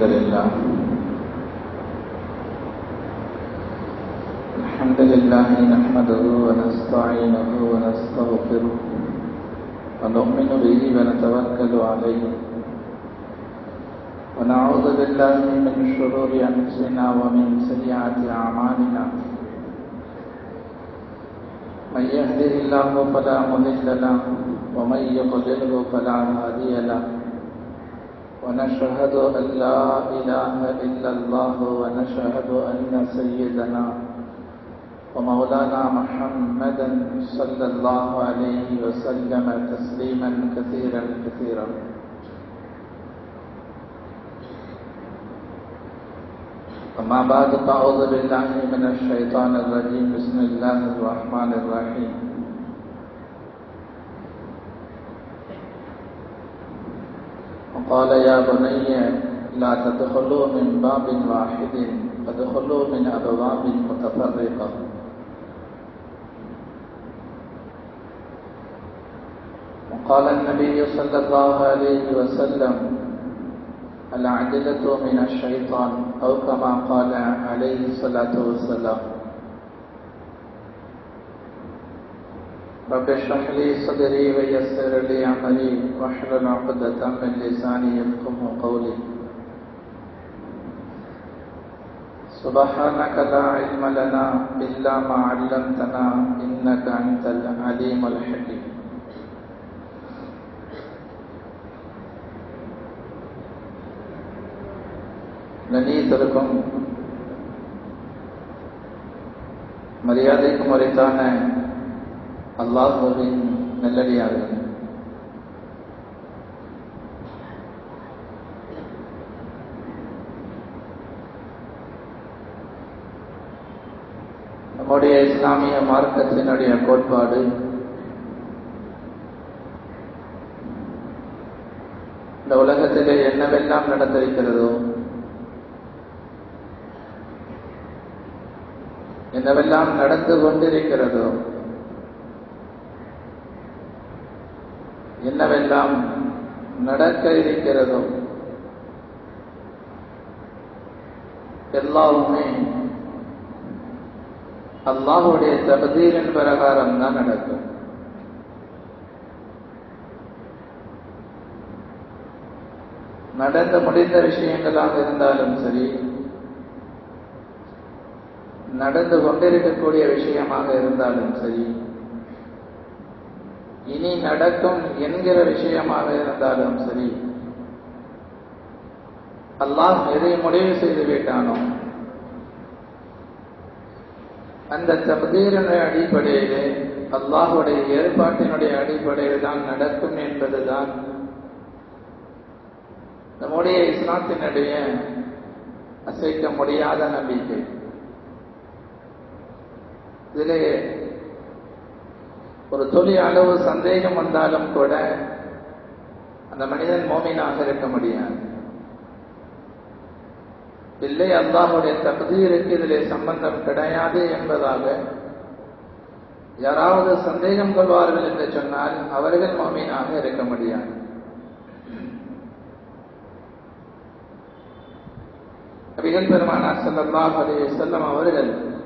الحمد لله الحمد لله نحمده ونستعينه ونستغفره ونؤمن به ونتوكل عليه ونعوذ بالله من شرور أنفسنا ومن سيئات أعمالنا من يهده الله فلا مضل له ومن يضلله فلا هادي له ونشهد أن لا إله إلا الله ونشهد أن سيدنا ومولانا محمدا صلى الله عليه وسلم تسليما كثيرا كثيرا أما بعد فأعوذ بالله من الشيطان الرجيم بسم الله الرحمن الرحيم وقال يا بني لا تدخلوا من باب واحد فادخلوا من أبواب متفرقة وقال النبي صلى الله عليه وسلم العدلة من الشيطان أو كما قال عليه الصلاة والسلام رب اشرح لي صدري ويسر لي أمري واحلل عقدة من لساني يفقه قولي سبحانك لا علم لنا إلا ما علمتنا إنك أنت العليم الحكيم கண்ணியத்திற்கும் மரியாதைக்கும் உரைத்தான அல்லாஹுவின் நல்லடியார்கள் நம்முடைய இஸ்லாமிய மார்க்கத்தினுடைய கோட்பாடு இந்த உலகத்திலே என்னவெல்லாம் நடந்திருக்கிறதோ என்னவெல்லாம் நடந்து கொண்டிருக்கிறதோ என்னவெல்லாம் நடக்க இருக்கிறதோ எல்லாருமே அல்லாஹுடைய தகுதீரின் பிரகாரம் தான் நடக்கும் நடந்து முடிந்த விஷயங்களாக இருந்தாலும் சரி நடந்து கொண்டிருக்கக்கூடிய விஷயமாக இருந்தாலும் சரி இனி நடக்கும் என்கிற விஷயமாக இருந்தாலும் சரி அல்லாஹ் எதை முடிவு செய்து விட்டானோ அந்த தகுதியினுடைய அடிப்படையிலே அல்லாஹுடைய ஏற்பாட்டினுடைய அடிப்படையில் தான் நடக்கும் என்பதுதான் நம்முடைய இஸ்லாத்தினுடைய அசைக்க முடியாத நம்பிக்கை இதிலே ஒரு தொழில் அளவு சந்தேகம் வந்தாலும் கூட அந்த மனிதன் மோமினாக இருக்க முடியாது இல்லை அல்லாஹுடைய தகுதியிற்கு இதிலே சம்பந்தம் கிடையாது என்பதாக யாராவது சந்தேகம் கொள்வார்கள் என்று சொன்னால் அவர்கள் மோமீனாக இருக்க முடியாது நபிகள் பெருமானார் செல்லல்லாஹ் அலைஹி செல்லம் அவர்கள்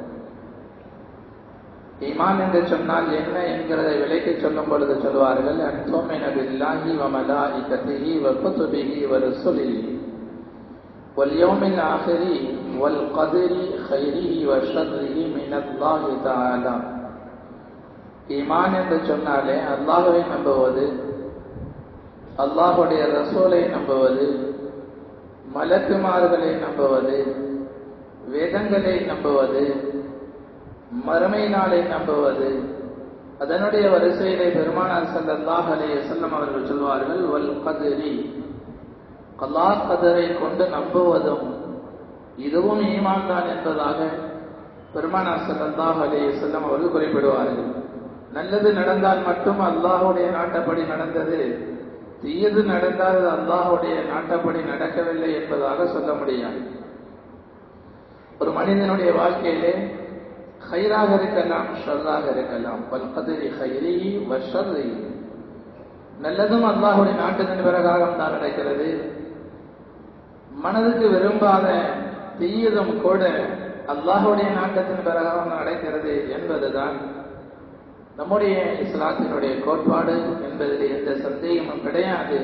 ஈமான் என்று சொன்னால் என்ன என்கிறதை விலைக்கு சொல்லும் பொழுது சொல்வார்கள் அன்சோமின பில்லாஹி வ மலாயிகத்திஹி வ குதுபிஹி வ ருசுலிஹி واليوم الآخر والقدر خيره وشره من الله تعالى ஈமான் என்று சொன்னாலே அல்லாஹுவை நம்புவது அல்லாஹுடைய ரசூலை நம்புவது மலக்குமார்களை நம்புவது வேதங்களை நம்புவது மறுமை நாளை நம்புவது அதனுடைய வரிசையிலே பெருமானார் சல்லாஹ் அலே செல்லம் அவர்கள் சொல்வார்கள் வல் கதிரி கல்லா கதரை கொண்டு நம்புவதும் இதுவும் ஈமான் தான் என்பதாக பெருமானார் சல்லாஹ் அலே செல்லம் அவர்கள் குறிப்பிடுவார்கள் நல்லது நடந்தால் மட்டும் அல்லாஹுடைய நாட்டப்படி நடந்தது தீயது நடந்தால் அல்லாஹுடைய நாட்டப்படி நடக்கவில்லை என்பதாக சொல்ல முடியாது ஒரு மனிதனுடைய வாழ்க்கையிலே ஹைராக இருக்கலாம் ஷர்ராக இருக்கலாம் பல்கதிரி ஹைரி வஷர்ரி நல்லதும் அல்லாஹுடைய நாட்டுதன் பிரகாரம் தான் நடக்கிறது மனதுக்கு விரும்பாத தீயதும் கூட அல்லாஹுடைய நாட்டத்தின் பிரகாரம் நடக்கிறது என்பதுதான் நம்முடைய இஸ்லாத்தினுடைய கோட்பாடு என்பதில் எந்த சந்தேகமும் கிடையாது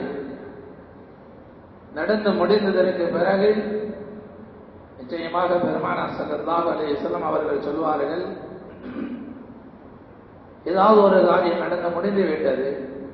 நடந்து முடிந்ததற்கு பிறகு நிச்சயமாக பெருமானா சல்லாஹ் அலையம் அவர்கள் சொல்வார்கள் ஏதாவது ஒரு காரியம் நடந்து முடிந்து விட்டது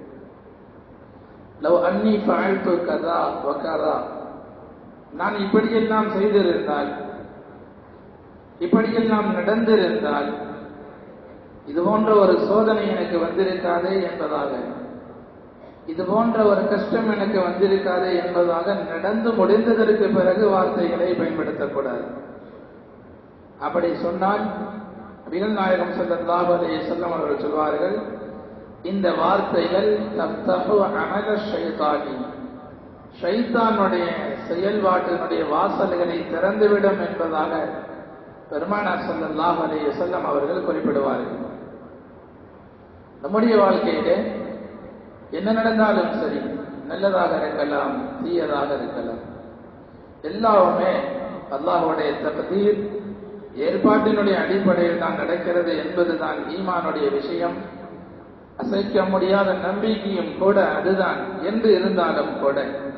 லவ் அன்னி ஃபஅல்து கதா வகதா நான் இப்படியெல்லாம் செய்திருந்தால் இப்படியெல்லாம் நடந்திருந்தால் இது போன்ற ஒரு சோதனை எனக்கு வந்திருக்காதே என்பதாக இது போன்ற ஒரு கஷ்டம் எனக்கு வந்திருக்காதே என்பதாக நடந்து முடிந்ததற்கு பிறகு வார்த்தைகளை பயன்படுத்தக்கூடாது அப்படி சொன்னால் அபிகள் நாயகம் சல்லாஹ் அலைய செல்லம் அவர்கள் சொல்வார்கள் இந்த வார்த்தைகள் தப்தஹு அமல ஷைதானி ஷைத்தானுடைய செயல்பாட்டினுடைய வாசல்களை திறந்துவிடும் என்பதாக பெருமானார் சல்லாஹ் அலைய செல்லம் அவர்கள் குறிப்பிடுவார்கள் நம்முடைய வாழ்க்கையிலே என்ன நடந்தாலும் சரி நல்லதாக இருக்கலாம் தீயதாக இருக்கலாம் எல்லாமே அல்லாஹுடைய தகுதீர் ஏற்பாட்டினுடைய அடிப்படையில் தான் நடக்கிறது என்பதுதான் ஈமானுடைய விஷயம் அசைக்க முடியாத நம்பிக்கையும் கூட அதுதான் என்று இருந்தாலும் கூட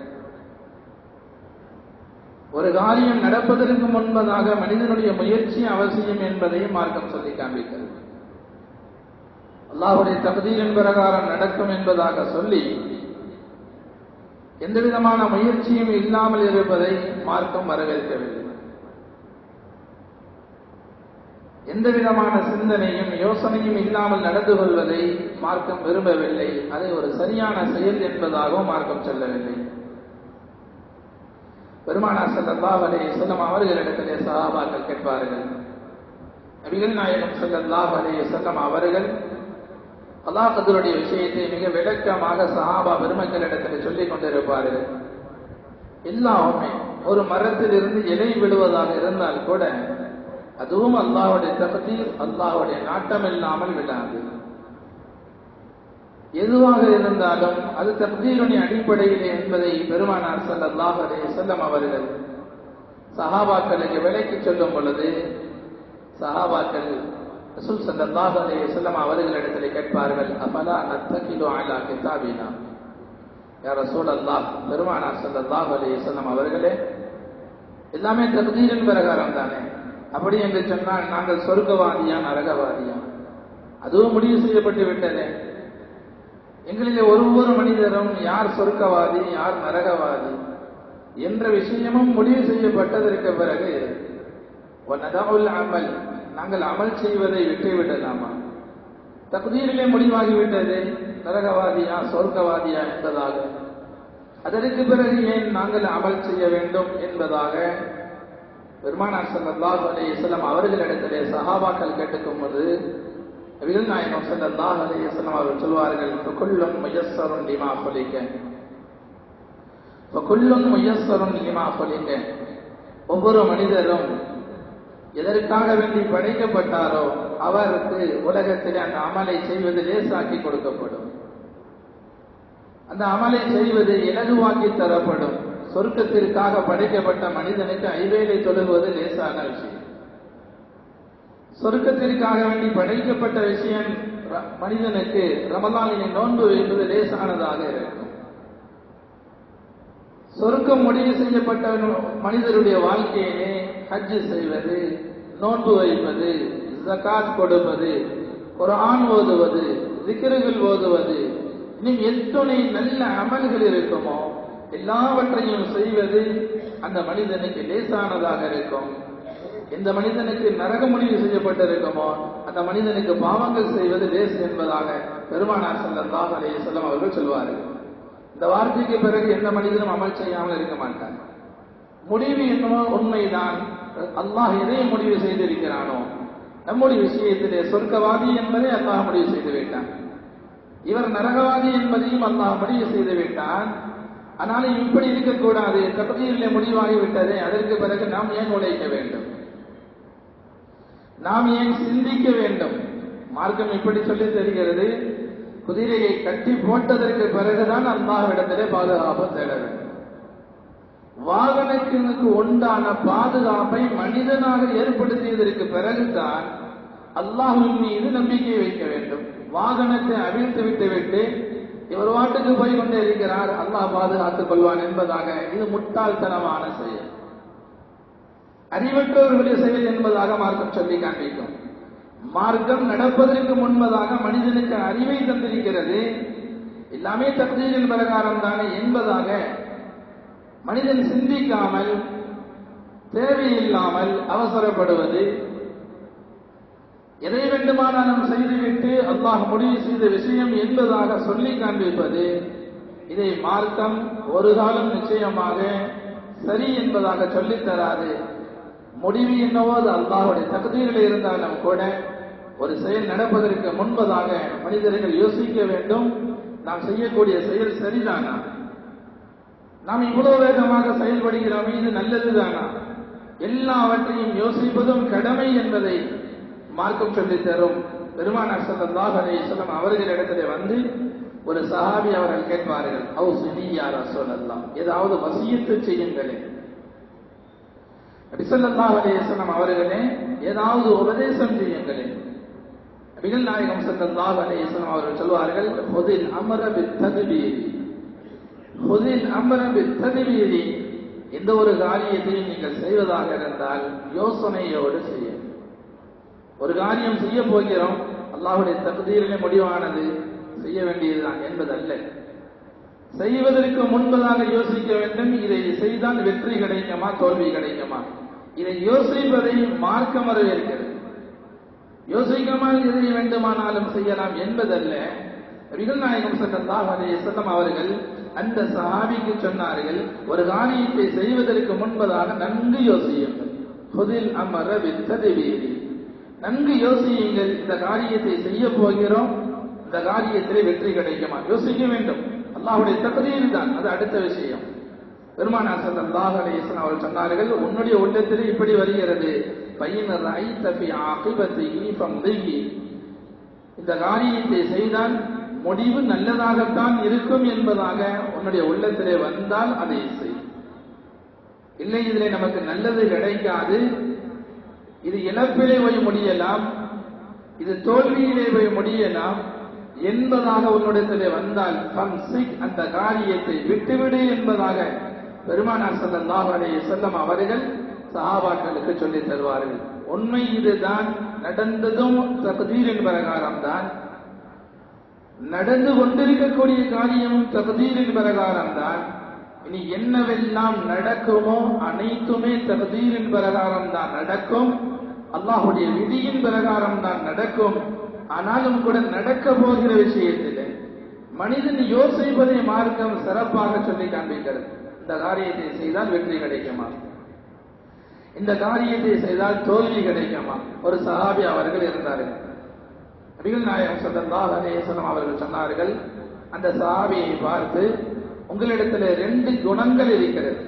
ஒரு காரியம் நடப்பதற்கு முன்பதாக மனிதனுடைய முயற்சி அவசியம் என்பதையும் மார்க்கம் சொல்லி காண்பிக்கிறது அல்லாஹுடைய தகுதியின் பிரகாரம் நடக்கும் என்பதாக சொல்லி எந்த விதமான முயற்சியும் இல்லாமல் இருப்பதை மார்க்கம் வரவேற்கவில்லை எந்த விதமான சிந்தனையும் யோசனையும் இல்லாமல் நடந்து கொள்வதை மார்க்கம் விரும்பவில்லை அதை ஒரு சரியான செயல் என்பதாகவும் மார்க்கம் சொல்லவில்லை பெருமானா சல்லா அலே சொல்லம் அவர்களிடத்திலே சகாபாக்கள் கேட்பார்கள் நபிகள் நாயகம் சல்லா அலே சொல்லம் அவர்கள் அல்லாஹருடைய விஷயத்தை மிக விளக்கமாக சஹாபா பெருமக்களிடத்தில் சொல்லிக் கொண்டிருப்பார்கள் எல்லாமே ஒரு மரத்திலிருந்து இலை விடுவதாக இருந்தால் கூட அதுவும் அல்லாஹுடைய தகுதீர் அல்லாஹுடைய நாட்டம் இல்லாமல் விடாது எதுவாக இருந்தாலும் அது தப்தீருடைய அடிப்படையில் என்பதை பெருமானார் சல்லாஹ் அலே செல்லம் அவர்கள் சஹாபாக்களுக்கு விலைக்கு சொல்லும் பொழுது சஹாபாக்கள் ரசூல் சல்லாஹ் அலே செல்லம் அவர்களிடத்தில் கேட்பார்கள் அபலா நத்தகிலோ ஆலா கிதாபினா யார் ரசூல் அல்லாஹ் பெருமானார் சல்லாஹ் அலே செல்லம் அவர்களே எல்லாமே தகுதீரின் பிரகாரம் தானே அப்படி என்று சொன்னால் நாங்கள் சொர்க்கவாதியா நரகவாதியா அதுவும் முடிவு செய்யப்பட்டு விட்டதே எங்களிலே ஒவ்வொரு மனிதரும் யார் சொர்க்கவாதி யார் நரகவாதி என்ற விஷயமும் முடிவு செய்யப்பட்டதற்கு பிறகு அமல் நாங்கள் அமல் செய்வதை விட்டுவிடலாமா தகுதியிலே முடிவாகிவிட்டது நரகவாதியா சொர்க்கவாதியா என்பதாக அதற்கு பிறகு ஏன் நாங்கள் அமல் செய்ய வேண்டும் என்பதாக பெருமானார் சல்லாஹ் அலையம் அவர்களிடத்திலே சஹாபாக்கள் கேட்டுக்கும் போது நபிகள் நாயகம் சல்லாஹ் அலையம் அவர்கள் சொல்வார்கள் கொல்லும் முயஸ்ஸரும் லிமா கொலிக்க கொல்லும் முயஸ்ஸரும் லிமா கொலிக்க ஒவ்வொரு மனிதரும் எதற்காக வேண்டி படைக்கப்பட்டாரோ அவருக்கு உலகத்தில் அந்த அமலை செய்வது லேசாக்கி கொடுக்கப்படும் அந்த அமலை செய்வது இலகுவாக்கி தரப்படும் சொர்க்கத்திற்காக படைக்கப்பட்ட மனிதனுக்கு ஐவேளை தொழுகுவது லேசான விஷயம் சொர்க்கத்திற்காக வேண்டி படைக்கப்பட்ட விஷயம் மனிதனுக்கு ரமலானினை நோன்பு வைப்பது லேசானதாக இருக்கும் சொர்க்கம் முடிவு செய்யப்பட்ட மனிதருடைய வாழ்க்கையிலே ஹஜ்ஜு செய்வது நோன்பு வைப்பது ஜக்காத் கொடுப்பது ஒரு ஆண் ஓதுவது திக்கர்கள் ஓதுவது இன்னும் எத்துணை நல்ல அமல்கள் இருக்குமோ எல்லாவற்றையும் செய்வது அந்த மனிதனுக்கு லேசானதாக இருக்கும் எந்த மனிதனுக்கு நரக முடிவு செய்யப்பட்டிருக்குமோ அந்த மனிதனுக்கு பாவங்கள் செய்வது லேஸ் என்பதாக பெருமானார் செல்லத்தாக அலைய செல்லம் அவர்கள் சொல்வார்கள் இந்த வார்த்தைக்கு பிறகு எந்த மனிதனும் அமல் செய்யாமல் இருக்க மாட்டார் முடிவு என்னவோ உண்மைதான் அல்லாஹ் எதை முடிவு செய்திருக்கிறானோ நம்முடைய விஷயத்திலே சொர்க்கவாதி என்பதை அல்லாஹ் முடிவு செய்து விட்டான் இவர் நரகவாதி என்பதையும் அல்லாஹ் முடிவு செய்து விட்டான் ஆனாலும் இப்படி இருக்கக்கூடாது தகுதியிலே முடிவாகிவிட்டதே அதற்கு பிறகு நாம் ஏன் உழைக்க வேண்டும் நாம் ஏன் சிந்திக்க வேண்டும் மார்க்கம் இப்படி சொல்லி தெரிகிறது குதிரையை கட்டி போட்டதற்கு பிறகுதான் அல்லாஹ்விடத்திலே பாதுகாப்பு தேட வேண்டும் வாகனத்திற்கு உண்டான பாதுகாப்பை மனிதனாக ஏற்படுத்தியதற்கு பிறகுதான் அல்லாஹுவின் மீது நம்பிக்கை வைக்க வேண்டும் வாகனத்தை அவிழ்த்து விட்டு விட்டு இவர் வாட்டுக்கு போய் கொண்டே இருக்கிறார் அல்லாஹ் பாதுகாத்துக் கொள்வான் என்பதாக இது முட்டாள்தனமான செயல் அறிவற்றவர்களுடைய செயல் என்பதாக மார்க்கம் சொல்லி காண்பிக்கும் மார்க்கம் நடப்பதற்கு முன்பதாக மனிதனுக்கு அறிவை தந்திருக்கிறது எல்லாமே தகுதியின் பிரகாரம் தானே என்பதாக மனிதன் சிந்திக்காமல் தேவையில்லாமல் அவசரப்படுவது எதை வேண்டுமானாலும் செய்துவிட்டு அல்லாஹ் முடிவு செய்த விஷயம் என்பதாக சொல்லி காண்பிப்பது இதை மார்க்கம் ஒரு காலம் நிச்சயமாக சரி என்பதாக சொல்லித் தராது முடிவு என்னவோ அது அல்லாஹுடைய தகுதியில் இருந்தாலும் கூட ஒரு செயல் நடப்பதற்கு முன்பதாக மனிதர்கள் யோசிக்க வேண்டும் நாம் செய்யக்கூடிய செயல் சரிதானா நாம் இவ்வளவு வேகமாக செயல்படுகிறோமே இது நல்லதுதானா எல்லாவற்றையும் யோசிப்பதும் கடமை என்பதை மார்க்கம் சொல்லித் தரும் பெருமானார் ஸல்லல்லாஹு அலைஹி வஸல்லம் அவர்களிடத்திலே வந்து ஒரு சஹாபி அவர்கள் கேட்பார்கள் அவு சினியா ரசூலல்லாஹ் ஏதாவது வசியத்து செய்யுங்களேன் நபி ஸல்லல்லாஹு அலைஹி வஸல்லம் அவர்களே ஏதாவது உபதேசம் செய்யுங்களேன் நபிகள் நாயகம் ஸல்லல்லாஹு அலைஹி வஸல்லம் அவர்கள் சொல்வார்கள் ஹுதில் அமர பித்தத்பீரி ஹுதில் அமர பித்தத்பீரி எந்த ஒரு காரியத்தையும் நீங்கள் செய்வதாக இருந்தால் யோசனையோடு செய்யுங்கள் ஒரு காரியம் செய்ய போகிறோம் அல்லாஹுடைய தகுதியிலே முடிவானது செய்ய வேண்டியதுதான் என்பதல்ல செய்வதற்கு முன்பதாக யோசிக்க வேண்டும் இதை செய்தால் வெற்றி கிடைக்குமா தோல்வி கிடைக்குமா இதை யோசிப்பதை மார்க்கம் வரவேற்கிறது யோசிக்காமல் எதை வேண்டுமானாலும் செய்யலாம் என்பதல்ல நபிகள் நாயகம் ஸல்லல்லாஹு அலைஹி வஸல்லம் அவர்கள் அந்த சஹாபிக்கு சொன்னார்கள் ஒரு காரியத்தை செய்வதற்கு முன்பதாக நன்கு யோசியுங்கள் ஹுதில் அமர வித்ததவீரி நன்கு யோசியுங்கள் இந்த காரியத்தை செய்ய போகிறோம் இந்த காரியத்திலே வெற்றி கிடைக்குமா யோசிக்க வேண்டும் அல்லாஹ்வுடைய தகுதியில் தான் அது அடுத்த விஷயம் பெருமானார் ஸல்லல்லாஹு அலைஹி வஸல்லம் அவர்கள் சொன்னார்கள் உன்னுடைய உள்ளத்திலே இப்படி வருகிறது பையன் ரைத்த ஃபி ஆகிபத்திஹி ஃபம்திஹி இந்த காரியத்தை செய்தால் முடிவு நல்லதாகத்தான் இருக்கும் என்பதாக உன்னுடைய உள்ளத்திலே வந்தால் அதை செய் இல்லை இதிலே நமக்கு நல்லது கிடைக்காது இது இழப்பிலே போய் முடியலாம் இது தோல்வியிலே போய் முடியலாம் என்பதாக உன்னிடத்திலே வந்தால் சிக் அந்த காரியத்தை விட்டுவிடு என்பதாக பெருமானார் ஸல்லல்லாஹு அலைஹி வஸல்லம் அவர்கள் சஹாபாக்களுக்கு சொல்லித் தருவார்கள் உண்மை இதுதான் நடந்ததும் தகுதீரின் பிரகாரம் தான் நடந்து கொண்டிருக்கக்கூடிய காரியமும் தகுதீரின் பிரகாரம் தான் இனி என்னவெல்லாம் நடக்குமோ அனைத்துமே தகுதீரின் பிரகாரம் தான் நடக்கும் அல்லாஹுடைய விதியின் பிரகாரம் தான் நடக்கும் ஆனாலும் கூட நடக்க போகிற விஷயத்தில் மனிதன் யோசிப்பதை மார்க்கம் சிறப்பாக சொல்லி காண்பிக்கிறது இந்த காரியத்தை செய்தால் வெற்றி கிடைக்குமா இந்த காரியத்தை செய்தால் தோல்வி கிடைக்குமா ஒரு சஹாபி அவர்கள் இருந்தார்கள் நபிகள் நாயகம் ஸல்லல்லாஹு அலைஹி வஸல்லம் அவர்கள் சொன்னார்கள் அந்த சஹாபியை பார்த்து உங்களிடத்தில் ரெண்டு குணங்கள் இருக்கிறது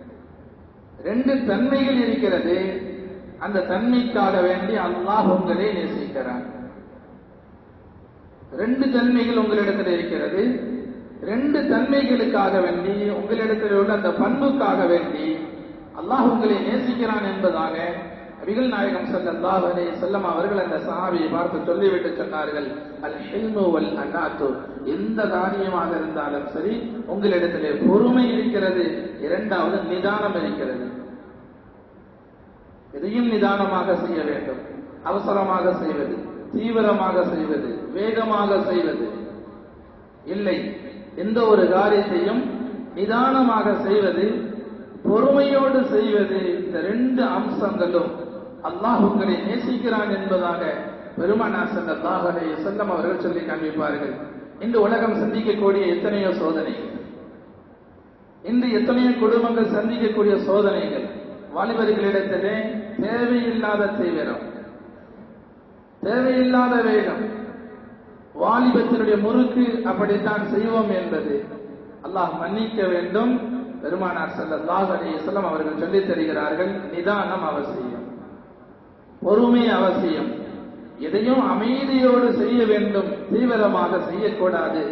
ரெண்டு தன்மைகள் இருக்கிறது அந்த தன்மைக்காக வேண்டி அல்லாஹ் உங்களை நேசிக்கிறான் ரெண்டு தன்மைகள் உங்களிடத்தில் இருக்கிறது ரெண்டு தன்மைகளுக்காக வேண்டி உங்களிடத்தில் உள்ள அந்த பண்புக்காக வேண்டி அல்லாஹ் உங்களை நேசிக்கிறான் என்பதாக நபிகள் நாயகம் ஸல்லல்லாஹு அலைஹி வஸல்லம் அவர்கள் அந்த சஹாபியை பார்த்து சொல்லிவிட்டு சொன்னார்கள் அல் ஹில்மு வல் அனாத்து எந்த காரியமாக இருந்தாலும் சரி உங்களிடத்திலே பொறுமை இருக்கிறது இரண்டாவது நிதானம் இருக்கிறது எதையும் நிதானமாக செய்ய வேண்டும் அவசரமாக செய்வது தீவிரமாக செய்வது வேகமாக செய்வது இல்லை எந்த ஒரு காரியத்தையும் நிதானமாக செய்வது பொறுமையோடு செய்வது இந்த ரெண்டு அம்சங்களும் அல்லாஹ் உங்களை நேசிக்கிறான் என்பதாக பெருமானார் ஸல்லல்லாஹு அலைஹி வஸல்லம் அவர்கள் சொல்லி காண்பிப்பார்கள் இன்று உலகம் சந்திக்கக்கூடிய எத்தனையோ சோதனைகள் இன்று எத்தனையோ குடும்பங்கள் சந்திக்கக்கூடிய சோதனைகள் வாலிபர்களிடத்திலே தேவையில்லாத தீவிரம் தேவையில்லாத வேகம் வாலிபத்தினுடைய முறுக்கு அப்படித்தான் செய்வோம் என்பது அல்லாஹ் மன்னிக்க வேண்டும் பெருமானார் ஸல்லல்லாஹு அலைஹி வஸல்லம் அவர்கள் சொல்லித் தருகிறார்கள் நிதானம் அவசியம் பொறுமை அவசியம் எதையும் அமைதியோடு செய்ய வேண்டும் தீவிரமாக செய்யக்கூடாது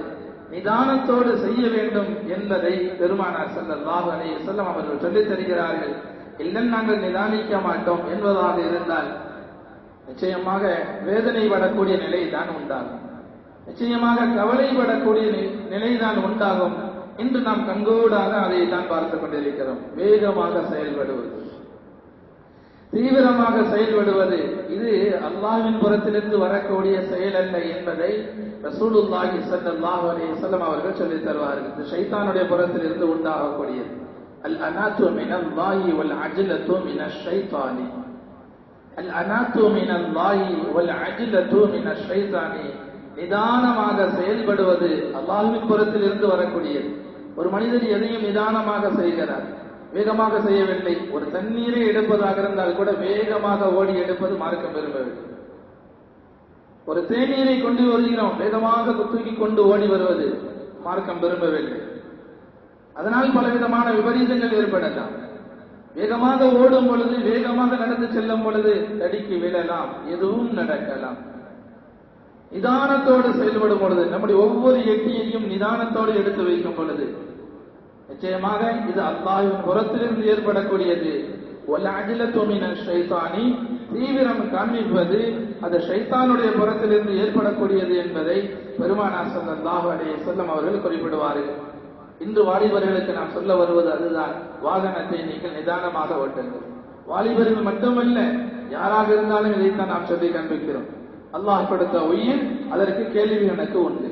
நிதானத்தோடு செய்ய வேண்டும் என்பதை பெருமானார் ஸல்லல்லாஹு அலைஹி வஸல்லம் அவர்கள் சொல்லித் தருகிறார்கள் இல்லை நாங்கள் நிதானிக்க மாட்டோம் என்பதாக இருந்தால் நிச்சயமாக வேதனை படக்கூடிய நிலை தான் உண்டாகும் நிச்சயமாக கவலைப்படக்கூடிய நி- நிலைதான் உண்டாகும் இன்று நாம் கண்கூடாக அதை தான் பார்த்துக் கொண்டிருக்கிறோம் வேகமாக செயல்படுவது தீவிரமாக செயல்படுவது இது அல்லாஹ்வின் புறத்திலிருந்து வரக்கூடிய செயல் அல்ல என்பதை ரசூலுல்லாஹி ஸல்லல்லாஹு அலைஹி வஸல்லம் அவர்கள் சொல்லித் தருவார்கள் இது ஷைத்தானுடைய புறத்திலிருந்து உண்டாகக்கூடியது அல் அனாத்து மினல்லாஹி வல் அஜ்லத்து மினஷ் ஷைத்தானி அல் அனாத்து மினல்லாஹி வல் அஜ்லத்து மினஷ் ஷைத்தானி நிதானமாக செயல்படுவது அல்லாஹ்வின் புறத்திலிருந்து வரக்கூடியது ஒரு மனிதர் எதையும் நிதானமாக செய்கிறார் வேகமாக செய்யவில்லை ஒரு தண்ணீரை எடுப்பதாக இருந்தால் கூட வேகமாக ஓடி எடுப்பது மார்க்கம் விரும்பவில்லை ஒரு தேநீரை கொண்டு வருகிறோம் வேகமாக தூக்கி கொண்டு ஓடி வருவது மார்க்கம் விரும்பவில்லை அதனால் பலவிதமான விபரீதங்கள் ஏற்படலாம் வேகமாக ஓடும் பொழுது வேகமாக நடந்து செல்லும் பொழுது தடிக்கு விழலாம் எதுவும் நடக்கலாம் நிதானத்தோடு செயல்படும் பொழுது நம்முடைய ஒவ்வொரு எட்டியையும் நிதானத்தோடு எடுத்து வைக்கும் பொழுது நிச்சயமாக இது அல்லாஹ்வின் புறத்திலிருந்து ஏற்படக்கூடியது ஒல் அஜிலத்து மினஷ் ஷைத்தானி தீவிரம் காண்பிப்பது அது ஷைத்தானுடைய புறத்திலிருந்து ஏற்படக்கூடியது என்பதை பெருமானார் ஸல்லல்லாஹு அலைஹி வஸல்லம் அவர்கள் குறிப்பிடுவார்கள் இன்று வாலிபர்களுக்கு நாம் சொல்ல வருவது அதுதான் வாகனத்தை நீங்கள் நிதானமாக ஓட்டுங்கள் வாலிபர்கள் மட்டுமல்ல யாராக இருந்தாலும் இதைத்தான் நாம் சொல்லி காண்பிக்கிறோம் அல்லாஹ் கொடுத்த உயிர் அதற்கு கேள்வி கணக்கு உண்டு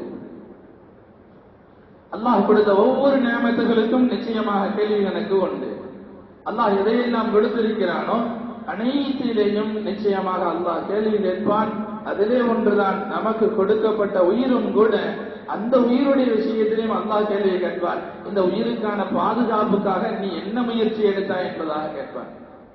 அல்லாஹ் கொடுத்த ஒவ்வொரு நியமத்துகளுக்கும் நிச்சயமாக கேள்வி கணக்கு உண்டு அல்லாஹ் எதையெல்லாம் கொடுத்திருக்கிறானோ அனைத்திலேயும் நிச்சயமாக அல்லாஹ் கேள்வி கேட்பான் அதிலே ஒன்றுதான் நமக்கு கொடுக்கப்பட்ட உயிரும் கூட அந்த உயிருடைய விஷயத்திலையும் அல்லாஹ் கேள்வி கேட்பான் இந்த உயிருக்கான பாதுகாப்புக்காக நீ என்ன முயற்சி எடுத்தாய் என்பதாக கேட்பான்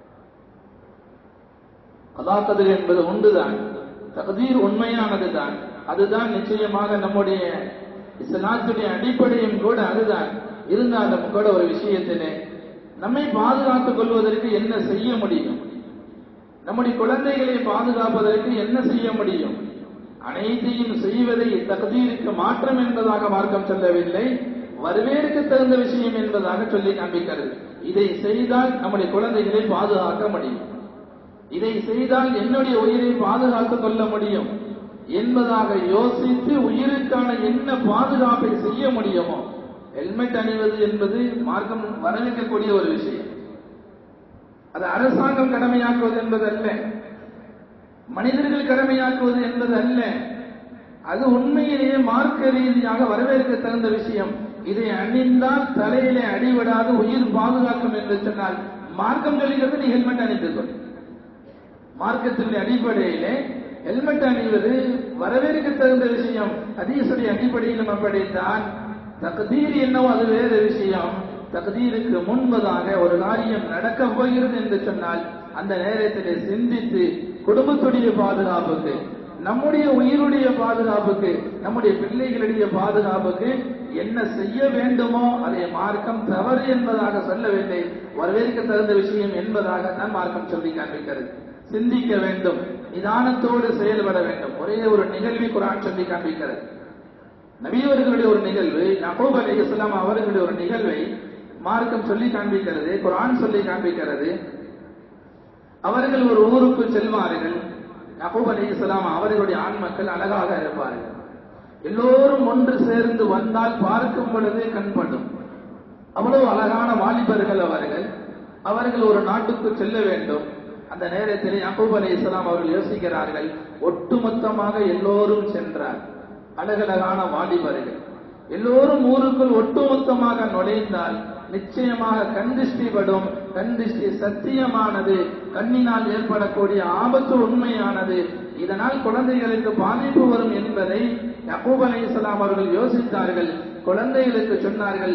அல்லாஹ் கதிர் என்பது உண்டுதான் தகுதீர் உண்மையானதுதான் அதுதான் நிச்சயமாக நம்முடைய இஸ்லாத்துடைய அடிப்படையும் கூட அதுதான் இருந்தாலும் கூட ஒரு விஷயத்திலே நம்மை பாதுகாத்துக் கொள்வதற்கு என்ன செய்ய முடியும் நம்முடைய குழந்தைகளை பாதுகாப்பதற்கு என்ன செய்ய முடியும் அனைத்தையும் செய்வதை தகுதியிற்கு மாற்றம் என்பதாக மார்க்கம் சொல்லவில்லை வரவேற்கு தகுந்த விஷயம் என்பதாக சொல்லி காண்பிக்கிறது இதை செய்தால் நம்முடைய குழந்தைகளை பாதுகாக்க முடியும் இதை செய்தால் என்னுடைய உயிரை பாதுகாத்துக் கொள்ள முடியும் என்பதாக யோசித்து உயிருக்கான என்ன பாதுகாப்பை செய்ய முடியுமோ ஹெல்மெட் அணிவது என்பது மார்க்கம் வரவேற்கக்கூடிய ஒரு விஷயம் அது அரசாங்கம் கடமையாக்குவது என்பது அல்ல மனிதர்கள் கடமையாக்குவது என்பது அல்ல அது உண்மையிலேயே மார்க்க ரீதியாக வரவேற்க தகுந்த விஷயம் இதை அணிந்தால் தலையிலே அடிபடாது உயிர் பாதுகாக்கும் என்று சொன்னால் மார்க்கம் சொல்லுகிறது நீ ஹெல்மெட் அணிந்து கொள் மார்க்கத்தின் அடிப்படையிலே ஹெல்மெட் அணிவது வரவேற்க தகுந்த விஷயம் ஹதீஸுடைய அடிப்படையிலும் அப்படித்தான் தகுதீர் என்னவோ அது வேறு விஷயம் தகுதீருக்கு முன்பதாக ஒரு காரியம் நடக்க போகிறது என்று சொன்னால் அந்த நேரத்திலே சிந்தித்து குடும்பத்துடைய பாதுகாப்புக்கு நம்முடைய உயிருடைய பாதுகாப்புக்கு நம்முடைய பிள்ளைகளுடைய பாதுகாப்புக்கு என்ன செய்ய வேண்டுமோ அதை மார்க்கம் தவறு என்பதாக சொல்லவில்லை வரவேற்க தகுந்த விஷயம் என்பதாக தான் மார்க்கம் சொல்லி காண்பிக்கிறது சிந்திக்க வேண்டும் நிதானத்தோடு செயல்பட வேண்டும் ஒரே ஒரு நிகழ்வை குரான் சொல்லி காண்பிக்கிறது நபியவர்களுடைய ஒரு நிகழ்வு நபூப் அலி இஸ்லாம் அவர்களுடைய ஒரு நிகழ்வை மார்க்கம் சொல்லி காண்பிக்கிறது குரான் சொல்லி காண்பிக்கிறது அவர்கள் ஒரு ஊருக்கு செல்வார்கள் நபூப் அலி இஸ்லாம் அவர்களுடைய ஆண் மக்கள் அழகாக இருப்பார்கள் எல்லோரும் ஒன்று சேர்ந்து வந்தால் பார்க்கும் பொழுது கண்படும் அவ்வளவு அழகான வாலிபர்கள் அவர்கள் அவர்கள் ஒரு நாட்டுக்கு செல்ல வேண்டும் அந்த நேரத்தில் யாக்கூப் அலி இஸ்லாம் அவர்கள் யோசிக்கிறார்கள் ஒட்டுமொத்தமாக எல்லோரும் சென்றார் அழகழகான வாலிபர்கள் எல்லோரும் ஊருக்குள் ஒட்டுமொத்தமாக நுழைந்தால் நிச்சயமாக கந்திஷ்டிபடும் கந்திஷ்டி சத்தியமானது கண்ணினால் ஏற்படக்கூடிய ஆபத்து உண்மையானது இதனால் குழந்தைகளுக்கு பாதிப்பு வரும் என்பதை யக்கூப் அலி இஸ்லாம் அவர்கள் யோசித்தார்கள் குழந்தைகளுக்கு சொன்னார்கள்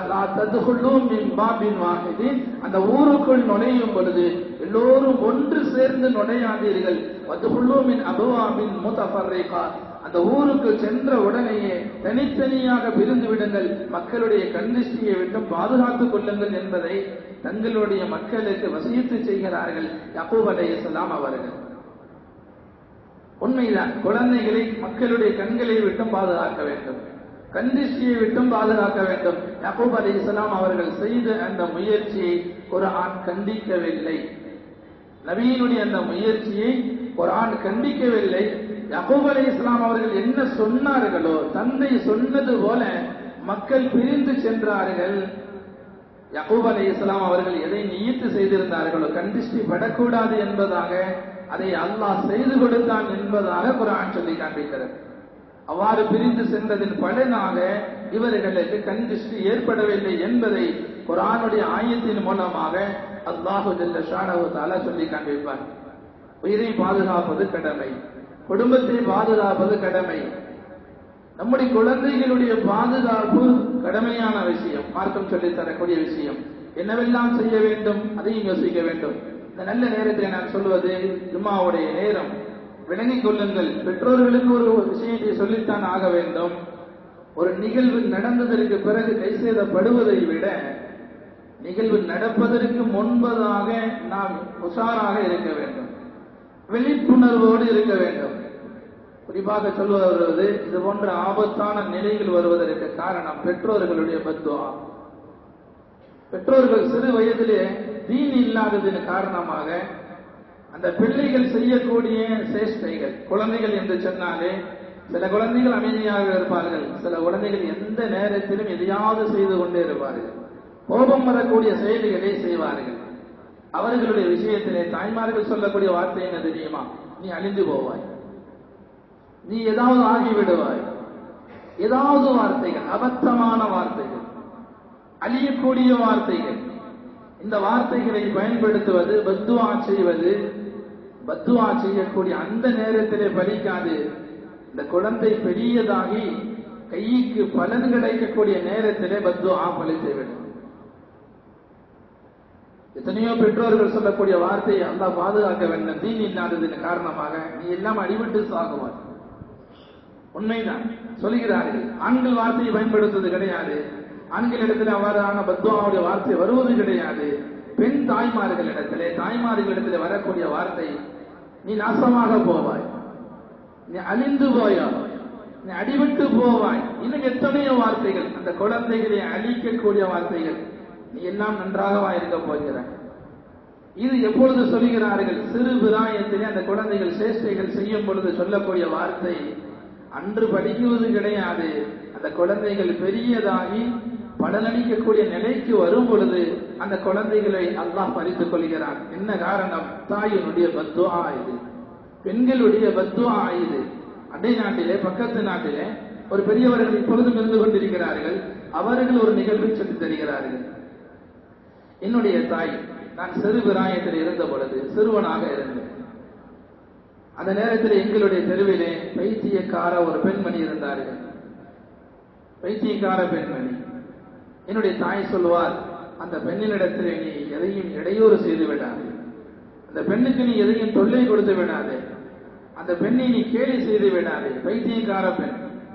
அந்த ஊருக்குள் நுழையும் பொழுது எல்லோரும் ஒன்று சேர்ந்து நுழையாதீர்கள் வதுகுள்ளூமின் அபுவாமின் முத்தஃபர்ரிகா அந்த ஊருக்கு சென்ற உடனேயே தனித்தனியாக பிரிந்து விடுங்கள் மக்களுடைய கண்திஷ்டியை விட்டு பாதுகாத்துக் கொள்ளுங்கள் என்பதை தங்களுடைய மக்களுக்கு வசியத்து செய்கிறார்கள் யக்கூப் அலைஹிஸ்ஸலாம் அவர்கள் உண்மைதான் குழந்தைகளை மக்களுடைய கண்களை விட்டு பாதுகாக்க வேண்டும் கண்டிஷ்டியை விட்டும் பாதுகாக்க வேண்டும் யகூப் அலி இஸ்லாம் அவர்கள் செய்த அந்த முயற்சியை ஒரு ஆண் கண்டிக்கவில்லை நபியினுடைய அந்த முயற்சியை ஒரு ஆண் கண்டிக்கவில்லை யகூப் அலி இஸ்லாம் அவர்கள் என்ன சொன்னார்களோ தந்தை சொன்னது போல மக்கள் பிரிந்து சென்றார்கள் யகூப் அலி இஸ்லாம் அவர்கள் எதை நீயத்து செய்திருந்தார்களோ கண்டிஷ்டி படக்கூடாது என்பதாக அதை அல்லாஹ் செய்து கொடுத்தான் என்பதாக குரான் சொல்லி காண்பிக்கிறது அவ்வாறு பிரிந்து சென்றதின் பலனாக இவர்களுக்கு கண் திருஷ்டி ஏற்படவில்லை என்பதை குரானுடைய ஆயத்தின் மூலமாக அல்லாஹு ஜல்ல ஷானஹு தஆலா சொல்லி காண்பிப்பார் உயிரை பாதுகாப்பது கடமை குடும்பத்தை பாதுகாப்பது கடமை நம்முடைய குழந்தைகளுடைய பாதுகாப்பு கடமையான விஷயம் மார்க்கம் சொல்லி தரக்கூடிய விஷயம் என்னவெல்லாம் செய்ய வேண்டும் அதையும் யோசிக்க வேண்டும் இந்த நல்ல நேரத்தில் நான் சொல்வது ஜும்மாவுடைய நேரம் விளங்கிக் கொள்ளுங்கள் பெற்றோர்களுக்கு ஒரு விஷயத்தை சொல்லித்தான் ஆக வேண்டும் ஒரு நிகழ்வு நடந்ததற்கு பிறகு கை செய்தப்படுவதை விட நிகழ்வு நடப்பதற்கு முன்பதாக நாம் உஷாராக இருக்க வேண்டும் விழிப்புணர்வோடு இருக்க வேண்டும் குறிப்பாக சொல்வது இது போன்ற ஆபத்தான நிலைகள் வருவதற்கு காரணம் பெற்றோர்களுடைய பத்துவா பெற்றோர்கள் சிறு வயதிலே தீன் இல்லாததின் காரணமாக அந்த பிள்ளைகள் செய்யக்கூடிய சேஷ்டைகள் குழந்தைகள் என்று சொன்னாலே சில குழந்தைகள் அமைதியாக இருப்பார்கள் சில குழந்தைகள் எந்த நேரத்திலும் எதையாவது செய்து கொண்டே இருப்பார்கள் கோபம் வரக்கூடிய செயல்களை செய்வார்கள் அவர்களுடைய விஷயத்திலே தாய்மார்கள் சொல்லக்கூடிய வார்த்தை என்ன தெரியுமா நீ அழிந்து போவாய் நீ ஏதாவது ஆகிவிடுவாய் ஏதாவது வார்த்தைகள் அபத்தமான வார்த்தைகள் அழியக்கூடிய வார்த்தைகள் இந்த வார்த்தைகளை பயன்படுத்துவது பத்துவா செய்வது பத்துவா செய்யக்கூடிய அந்த நேரத்திலே பலிக்காது இந்த குழந்தை பெரியதாகி கைக்கு பலன் கிடைக்கக்கூடிய நேரத்திலே பத்துவா பலித்து விடும் எத்தனையோ பெற்றோர்கள் சொல்லக்கூடிய வார்த்தையை அல்லாஹ் பாதுகாக்க வேண்டும் தீன் இல்லாததின் காரணமாக நீ எல்லாம் அடிபட்டு சாகுவாய் உண்மைதான் சொல்கிறார்கள் ஆண்கள் வார்த்தையை பயன்படுத்துவது கிடையாது ஆண்களிடத்தில் அவ்வாறான பத்வாவுடைய வார்த்தை வருவது கிடையாது பெண் தாய்மார்களிடத்திலே தாய்மார்களிடத்தில் வரக்கூடிய வார்த்தை நீ நாசமாக போவாய் நீ அழிந்து போயா நீ அடிபட்டு போவாய் இன்னும் எத்தனையோ வார்த்தைகள் அந்த குழந்தைகளை அழிக்கக்கூடிய வார்த்தைகள் நீ எல்லாம் நன்றாகவா இருக்க போகிறாய் இது எப்பொழுது சொல்கிறார்கள் சிறு பிராயத்திலே அந்த குழந்தைகள் சேஷ்டைகள் செய்யும் பொழுது சொல்லக்கூடிய வார்த்தை அன்று படிக்குவது கிடையாது அந்த குழந்தைகள் பெரியதாகி பலனளிக்கக்கூடிய நிலைக்கு வரும் பொழுது அந்த குழந்தைகளை அல்லாஹ் பறித்துக் கொள்கிறான் என்ன காரணம் தாயினுடைய பத்துவா இது பெண்களுடைய பத்துவா இது அண்டை நாட்டிலே பக்கத்து நாட்டிலே ஒரு பெரியவர்கள் இப்பொழுதும் இருந்து கொண்டிருக்கிறார்கள் அவர்கள் ஒரு நிகழ்வை சொல்லித் தருகிறார்கள் என்னுடைய தாய் நான் சிறு பிராயத்தில் இருந்த பொழுது சிறுவனாக இருந்தேன் அந்த நேரத்தில் எங்களுடைய தெருவிலே பைத்தியக்கார ஒரு பெண்மணி இருந்தார்கள் பைத்தியக்கார பெண்மணி என்னுடைய தாய் சொல்வார் அந்த பெண்ணினிடத்தில் நீ எதையும் இடையூறு செய்து விடாது அந்த பெண்ணுக்கு நீ எதையும் தொல்லை கொடுத்து விடாது அந்த பெண்ணை நீ கேலி செய்து விடாது பைத்தியக்கார பெண்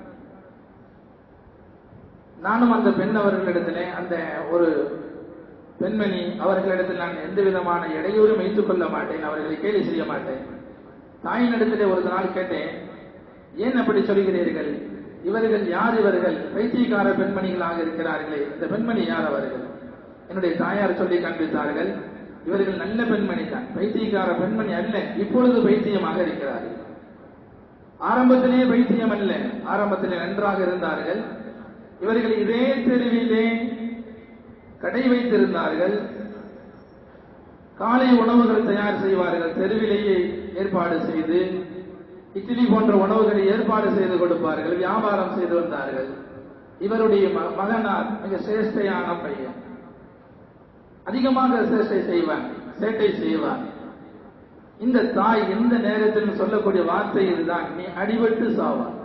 நானும் அந்த பெண் அவர்களிடத்திலே அந்த ஒரு பெண்மணி அவர்களிடத்தில் நான் எந்த விதமான இடையூறும் வைத்துக் கொள்ள மாட்டேன் அவர்களை கேலி செய்ய மாட்டேன் தாயினிடத்திலே ஒரு நாள் கேட்டேன் ஏன் அப்படி சொல்கிறீர்கள் இவர்கள் யார் இவர்கள் பைத்தியக்கார பெண்மணிகளாக இருக்கிறார்களே இந்த பெண்மணி யார் அவர்கள் என்னுடைய தாயார் சொல்லி காண்பித்தார்கள் இவர்கள் நல்ல பெண்மணி தான் பைத்தியக்கார பெண்மணி அல்ல இப்பொழுது பைத்தியமாக இருக்கிறார்கள் ஆரம்பத்திலேயே பைத்தியம் அல்ல ஆரம்பத்திலே நன்றாக இருந்தார்கள் இவர்கள் இதே தெருவிலே கடை வைத்திருந்தார்கள் காலை உணவுகள் தயார் செய்வார்கள் தெருவிலேயே ஏற்பாடு செய்து இட்லி போன்ற உணவுகளை ஏற்பாடு செய்து கொடுப்பார்கள் வியாபாரம் செய்து வந்தார்கள் இவருடைய ம- மகனார் மிக சேஷ்டையான பையன் அதிகமாக சேஷ்டை செய்வான் சேட்டை செய்வான் இந்த தாய் எந்த நேரத்திலும் சொல்லக்கூடிய வார்த்தை இதுதான் நீ அடிபட்டு சாவான்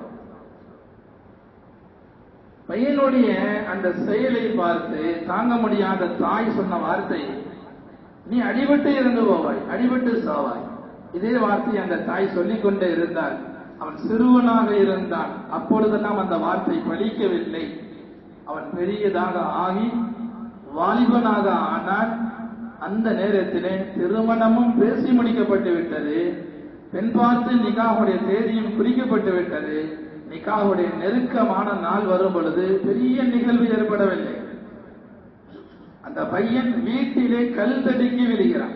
பையனுடைய அந்த செயலை பார்த்து தாங்க முடியாத தாய் சொன்ன வார்த்தை நீ அடிபட்டு இறந்து போவாய் அடிபட்டு சாவாய் இதே வார்த்தை அந்த தாய் சொல்லிக் கொண்டே இருந்தால் அவன் சிறுவனாக இருந்தான் அப்பொழுதெல்லாம் அந்த வார்த்தை பலிக்கவில்லை அவன் பெரியதாக ஆகி வாலிபனாக ஆனான் அந்த நேரத்திலே திருமணமும் பேசி முடிக்கப்பட்டு விட்டது பெண் பார்த்து நிகாவுடைய தேதியும் குறிக்கப்பட்டு விட்டது நிக்காவுடைய நெருக்கமான நாள் வரும் பொழுது பெரிய நிகழ்வு ஏற்படவில்லை அந்த பையன் வீட்டிலே கல் தடுக்கி விழுகிறான்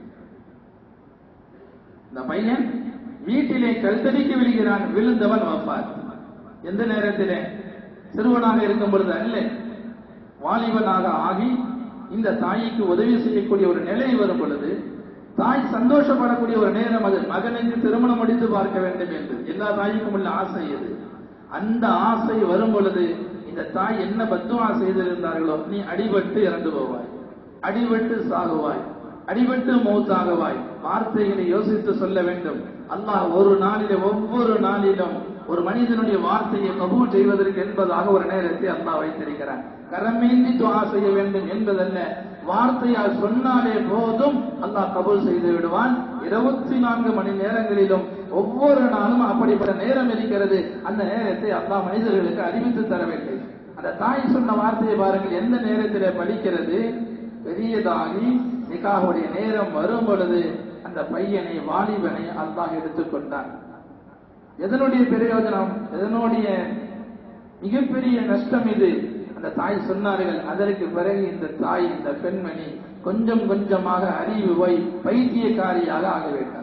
இந்த பையன் வீட்டிலே கல் தடுக்கி விழுகிறான் விழுந்தவன் வப்பார் எந்த நேரத்திலே சிறுவனாக இருக்கும் பொழுது அல்ல வாலிபனாக ஆகி இந்த தாய்க்கு உதவி செய்யக்கூடிய ஒரு நிலை வரும் பொழுது தாய் சந்தோஷப்படக்கூடிய ஒரு நேரம் அது மகனுக்கு திருமணம் முடித்து பார்க்க வேண்டும் என்று எல்லா தாய்க்கும் உள்ள ஆசை இது அந்த ஆசை வரும் பொழுது இந்த தாய் என்ன பத்துவா செய்திருந்தார்களோ நீ அடிபட்டு இறந்து போவாய் அடிபட்டு சாகுவாய் அடிபட்டு மௌத்தாகுவாய் வார்த்தைகளை யோசித்து சொல்ல வேண்டும் அல்லாஹ் ஒரு நாளிலே ஒவ்வொரு நாளிலும் ஒரு மனிதனுடைய வார்த்தையை கபூல் செய்வதற்கு என்பதாக ஒரு நேரத்தை அல்லாஹ் வைத்திருக்கிறான் கரமேந்தி துவா செய்ய வேண்டும் என்பதல்ல வார்த்தையால் சொன்னாலே போதும் அல்லாஹ் கபூல் செய்து விடுவான் இருபத்தி நான்கு மணி நேரங்களிலும் ஒவ்வொரு நாளும் அப்படிப்பட்ட நேரம் இருக்கிறது அந்த நேரத்தை அல்லாஹ் மனிதர்களுக்கு அறிவித்து தரவில்லை அந்த தாய் சொன்ன வார்த்தையை பாருங்கள் எந்த நேரத்திலே படிக்கிறது பெரியதாகி நிகாவுடைய நேரம் வரும் பொழுது அந்த பையனை வாலிபனை அல்லாஹ் எடுத்துக்கொண்டான் எதனுடைய பிரயோஜனம் எதனுடைய மிகப்பெரிய நஷ்டம் இது அந்த தாய் சொன்னார்கள் அதற்கு பிறகு இந்த தாய் இந்த பெண்மணி கொஞ்சம் கொஞ்சமாக அறிவு போய் பைத்தியக்காரியாக ஆகிவிட்டார்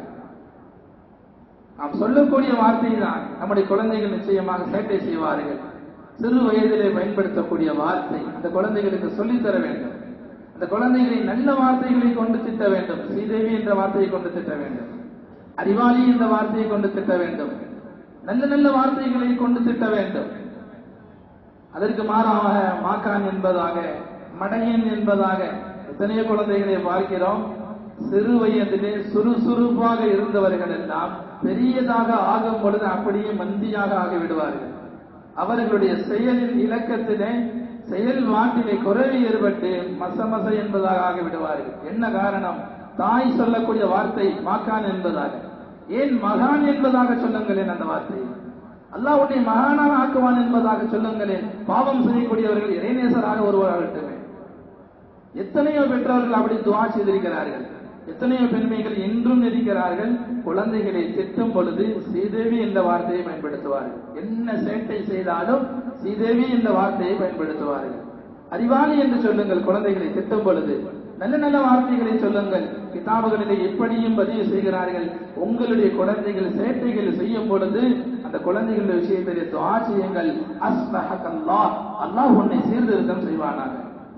நாம் சொல்லக்கூடிய வார்த்தை தான் நம்முடைய குழந்தைகள் நிச்சயமாக சேட்டை செய்வார்கள் சிறு வயதிலே பயன்படுத்தக்கூடிய வார்த்தை அந்த குழந்தைகளுக்கு சொல்லித் தர வேண்டும் அந்த குழந்தைகளை நல்ல வார்த்தைகளை கொண்டு திட்ட வேண்டும் ஸ்ரீதேவி என்ற வார்த்தையை கொண்டு திட்ட வேண்டும் அறிவாளி என்ற வார்த்தையை கொண்டு திட்ட வேண்டும் நல்ல நல்ல வார்த்தைகளை கொண்டு திட்ட வேண்டும் அதற்கு மாறாக மாக்கான் என்பதாக மடையன் என்பதாக எத்தனையோ குழந்தைகளை பார்க்கிறோம் சிறு வயதிலே சுறுசுறுப்பாக இருந்தவர்கள் எல்லாம் பெரியதாக ஆகும் பொழுது அப்படியே மந்தியாக ஆகிவிடுவார்கள் அவர்களுடைய செயலின் இலக்கத்திலே செயல் வாட்டிலே குறைவு ஏற்பட்டு மசமச என்பதாக ஆகிவிடுவார்கள் என்ன காரணம் தாய் சொல்லக்கூடிய வார்த்தை மாக்கான் என்பதாக ஏன் மகான் என்பதாக சொல்லுங்களேன் அந்த வார்த்தை அல்லாஹ் உன்னை மகானாக ஆக்குவான் என்பதாக சொல்லுங்களேன் பாவம் செய்யக்கூடியவர்கள் இறைநேசராக ஒருவராகட்டுமே எத்தனையோ பெற்றோர்கள் அப்படி துவா செய்திருக்கிறார்கள் எத்தனையோ பெண்மைகள் இன்றும் இருக்கிறார்கள் குழந்தைகளை திட்டும் பொழுது ஸ்ரீதேவி என்ற வார்த்தையை பயன்படுத்துவார்கள் என்ன சேட்டை செய்தாலும் ஸ்ரீதேவி என்ற வார்த்தையை பயன்படுத்துவார்கள் அறிவாளி என்று சொல்லுங்கள் குழந்தைகளை திட்டும் பொழுது நல்ல நல்ல வார்த்தைகளை சொல்லுங்கள் கிதாபுகளிலே எப்படியும் பதிவு செய்கிறார்கள் உங்களுடைய குழந்தைகள் சேட்டைகள் செய்யும் பொழுது அந்த குழந்தைகளுடைய விஷயத்திலே துவா செய்யுங்கள் அஸ்மஹக்கல்லாஹ் அல்லாஹ் உன்னை சீர்திருத்தம் செய்வானாக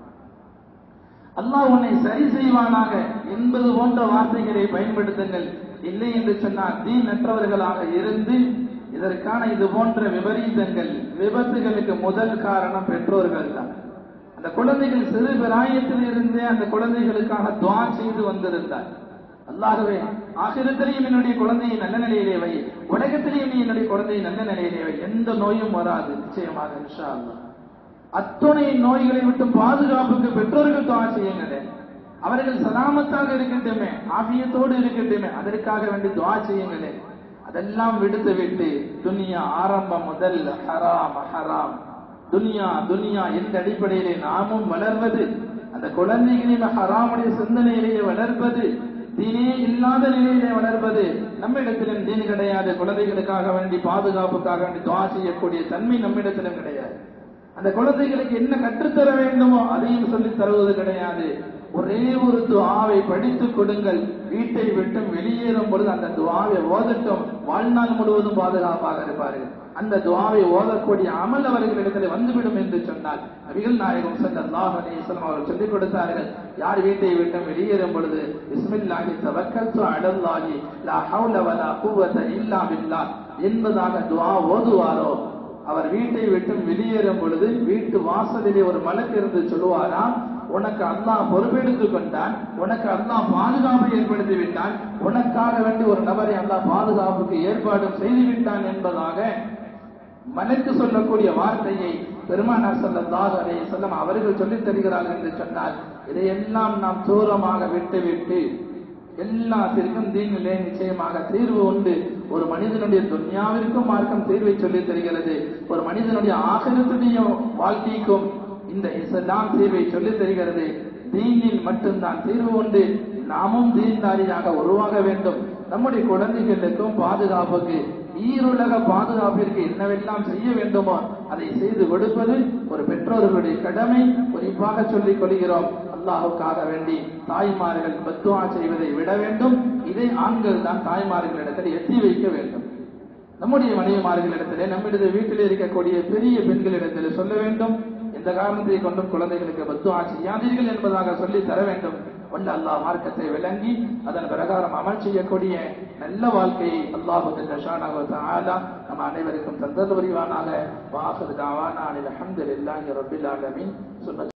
அல்லாஹ் உன்னை சரி செய்வானாக என்பது போன்ற வார்த்தைகளை பயன்படுத்துங்கள் இல்லை என்று சொன்னால் தீனற்றவர்களாக இருந்து இதற்கான இது போன்ற விபரீதங்கள் விபத்துகளுக்கு முதல் காரணம் பெற்றோர்கள் தான் அந்த குழந்தைகள் சிறு பிராயத்தில் இருந்தே அந்த குழந்தைகளுக்காக துவா செய்து வந்திருந்தார் அல்லாகவே ஆசிரத்திலையும் என்னுடைய குழந்தையை நல்ல நிலையிலே வை உலகத்திலையும் நீ என்னுடைய குழந்தையை நல்ல நிலையிலே வை எந்த நோயும் வராது நிச்சயமாக இன்ஷா அல்லாஹ் அத்துணை நோய்களை விட்டு பாதுகாப்புக்கு பெற்றோர்கள் துவா செய்யுங்களே அவர்கள் சலாமத்தாக இருக்கட்டுமே ஆபியத்தோடு இருக்கட்டுமே அதற்காக வேண்டி துவா செய்யுங்களே அதெல்லாம் விடுத்து விட்டு துனியா ஆரம்பம் முதல் ஹராம் ஹராம் துனியா துனியா எந்த அடிப்படையிலே நாமும் வளர்வது அந்த குழந்தைகளின் ஹராமுடைய சிந்தனையிலேயே வளர்ப்பது தீனே இல்லாத நிலையிலே வளர்ப்பது நம்மிடத்திலும் தீன் கிடையாது குழந்தைகளுக்காக வேண்டி பாதுகாப்புக்காக வேண்டி துவா செய்யக்கூடிய தன்மை நம்மிடத்திலும் கிடையாது அந்த குழந்தைகளுக்கு என்ன கற்றுத்தர வேண்டுமோ அதையும் சொல்லித் தருவது கிடையாது ஒரே ஒரு துவாவை படித்துக் கொடுங்கள் வீட்டை விட்டு வெளியேறும் பொழுது அந்த துவாவை ஓதட்டும் வாழ்நாள் முழுவதும் பாதுகாப்பாக இருப்பார்கள் அந்த துவாவை ஓதக்கூடிய அமல் அவர்களிடத்தில் வந்துவிடும் என்று சொன்னால் நபிகள் நாயகம் ஸல்லல்லாஹு அலைஹி வஸல்லம் அவர்கள் சொல்லிக் கொடுத்தார்கள் யார் வீட்டை விட்டு வெளியேறும் பொழுது பிஸ்மில்லாஹி தவக்கல்து அலல்லாஹி லா ஹவுல வலா குவத இல்லா பில்லாஹ் என்பதாக துவா ஓதுவாரோ அவர் வீட்டை விட்டு வெளியேறும் பொழுது வீட்டு வாசலிலே ஒரு மலக்கு இருந்து சொல்லுவாராம் உனக்கு அல்லாஹ் பொறுப்பெடுத்துக் கொண்டான் உனக்கு அல்லாஹ் பாதுகாப்பு ஏற்படுத்தி விட்டான் உனக்காக வேண்டி ஒரு நபரை அல்லாஹ் பாதுகாப்புக்கு ஏற்பாடு செய்து விட்டான் என்பதாக மலக்கு சொல்லக்கூடிய வார்த்தையை பெருமானார் ஸல்லல்லாஹு அலைஹி வஸல்லம் அவர்கள் சொல்லித் தருகிறார்கள் என்று சொன்னால் இதையெல்லாம் நாம் தூரமாக விட்டுவிட்டு எல்லாத்திற்கும் தீனிலே நிச்சயமாக தீர்வு உண்டு ஒரு மனிதனுடைய துன்யாவிற்கும் மார்க்கம் தீர்வை சொல்லித் தருகிறது ஒரு மனிதனுடைய ஆகிரத்துடைய வாழ்க்கைக்கும் இந்த இஸ்லாம் தீர்வை சொல்லித் தருகிறது தீனில் மட்டும்தான் தீர்வு உண்டு நாமும் தீன்தாரியாக உருவாக வேண்டும் நம்முடைய குழந்தைகளுக்கும் பாதுகாப்புக்கு ஈருலக பாதுகாப்பிற்கு என்னவெல்லாம் செய்ய வேண்டுமோ அதை செய்து கொடுப்பது ஒரு பெற்றோர்களுடைய கடமை குறிப்பாக சொல்லிக் கொள்கிறோம் அல்லாஹுக்காக வேண்டி தாய்மார்கள் பத்துவா செய்வதை விட வேண்டும் இதை ஆண்கள் தான் தாய்மார்களிடத்தில் எத்தி வைக்க வேண்டும் நம்முடைய மனைவிமார்களிடத்திலே நம்முடைய வீட்டில் இருக்கக்கூடிய பெரிய பெண்களிடத்தில் சொல்ல வேண்டும் எந்த காரணத்தை கொண்டும் குழந்தைகளுக்கு பத்துவா செய்யாதீர்கள் என்பதாக சொல்லி தர வேண்டும் வல்ல அல்லாஹ் மார்க்கத்தை விளங்கி அதன் பிரகாரம் அமல் செய்யக்கூடிய நல்ல வாழ்க்கையை அல்லாஹு ஆலா நம்ம அனைவருக்கும் தந்தது புரிவானாக வாசல் தாவானா அனில் அஹமதுல்லாஹி ரபில் ஆலமீன் சுன்னத்